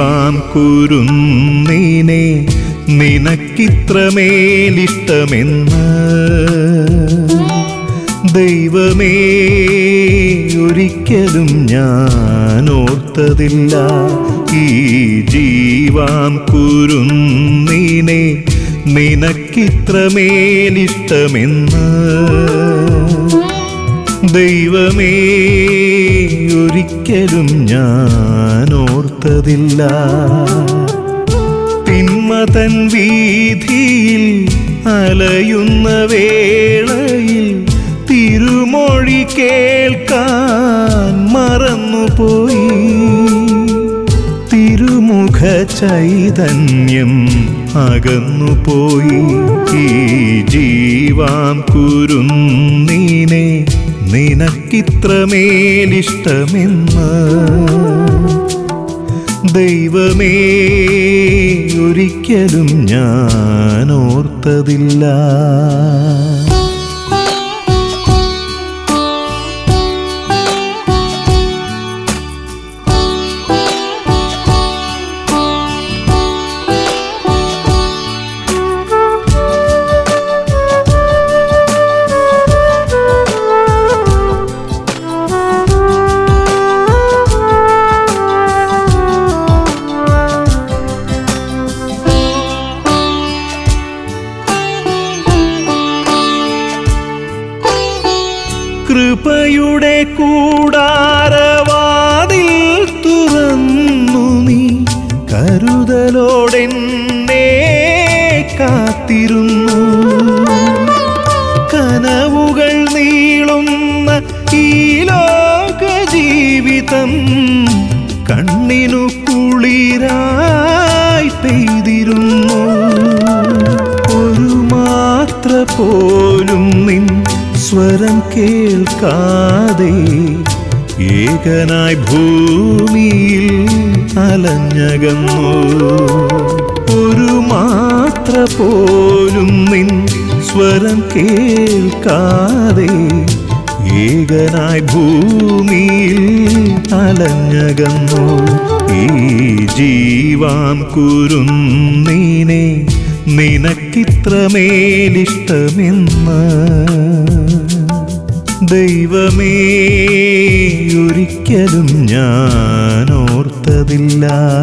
ജീവാം കുരുന്നീനെ നിനക്കിത്രമേലിഷ്ടമെന്ന് ദൈവമേ ഒരിക്കലും ഞാൻ ഓർത്തതില്ല ഈ ജീവാം കുരുന്നീനെ നിനക്കിത്രമേലിഷ്ടമെന്ന് ദൈവമേ ഒരിക്കലും ഞാൻ ഓർത്തതില്ല തിന്മതൻ വീതിയിൽ അലയുന്ന വേളയിൽ തിരുമൊഴി കേൾക്കാൻ മറന്നുപോയി തിരുമുഖ ചൈതന്യം അകന്നുപോയി ഈ ജീവാം കുരുന്നീനെ നിനക്കിത്രമേലിഷ്ടമെന്ന് ദൈവമേ ഒരിക്കലും ഞാൻ ഓർത്തതില്ല കൃപയുടെ കൂടാരവാതിൽ തുറന്നു നീ കരുതലോടെന്നെ കാത്തിരുന്നു കനവുകൾ നീളുന്ന ഈ ലോക ജീവിതം കണ്ണിനു കുളിരായി പെയ്തിരുന്നു ഒരു മാത്ര പോലും നിൻ സ്വരം കേൾക്കാതെ ഏകനായി ഭൂമിയിൽ അലഞ്ഞകന്നു ഒരു മാത്ര പോലും നിൻ സ്വരം കേൾക്കാതെ ഏകനായി ഭൂമിയിൽ അലഞ്ഞകന്നു ഈ ജീവാം കുരുന്നീനെ നിനക്കിത്രമേലിഷ്ടമെന്ന് ദൈവമേ ഒരിക്കലും ഞാൻ ഓർത്തതില്ല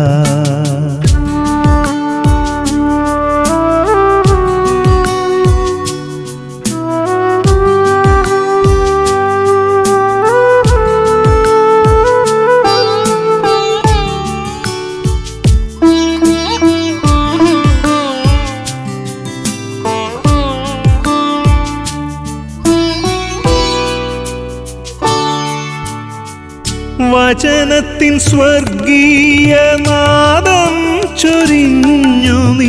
വചനത്തിൻ സ്വർഗീയ നാദം ചൊരിഞ്ഞു നീ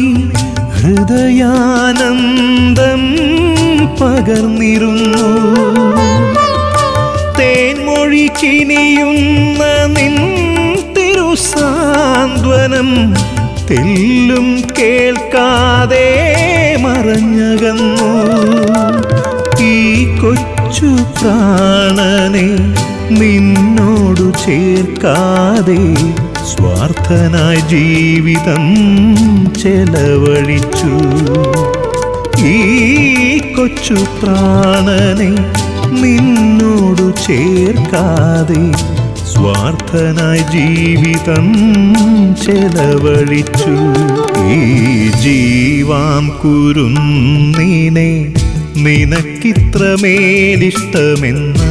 ഹൃദയാനന്ദം പകർന്നിരുന്നു തേൻമൊഴി കിനിയുന്ന നിൻ തിരുസാന്ത്വനം തെല്ലും കേൾക്കാതെ മറഞ്ഞകന്നു ഈ കൊച്ചു പ്രാണനെ നിന്നോടു ചേർക്കാതെ സ്വാർത്ഥനായി ജീവിതം ചെലവഴിച്ചു ഈ കൊച്ചു പ്രാണനെ നിന്നോടു ചേർക്കാതെ സ്വാർത്ഥനായി ജീവിതം ചെലവഴിച്ചു ഈ ജീവാം കുരുന്നീനെ നിനക്കിത്രമേലിഷ്ടമെന്ന്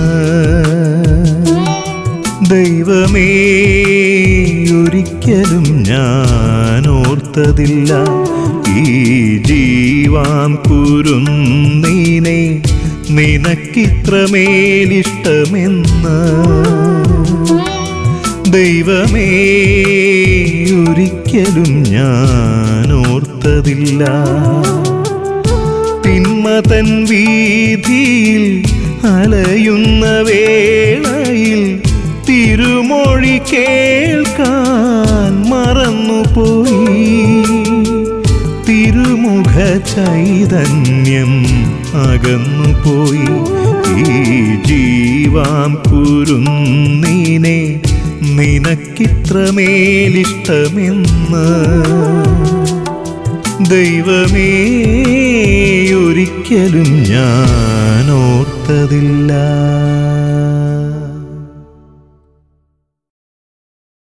ദൈവമേ ഒരിക്കലും ഞാൻ ഓർത്തതില്ല ഈ ജീവാം കുരുന്നീനെ നിനക്കിത്രമേലിഷ്ടമെന്ന് ദൈവമേ ഒരിക്കലും ഞാൻ ഓർത്തതില്ല തിന്മതൻ വീതിയിൽ അലയുന്ന വേളയിൽ തിരുമൊഴി കേൾക്കാൻ മറന്നുപോയി തിരുമുഖ ചൈതന്യം അകന്നുപോയി ഈ ജീവാം കുരുന്നീനെ നിനക്കിത്രമേലിഷ്ടമെന്ന് ദൈവമേ ഒരിക്കലും ഞാൻ ഓർത്തതില്ല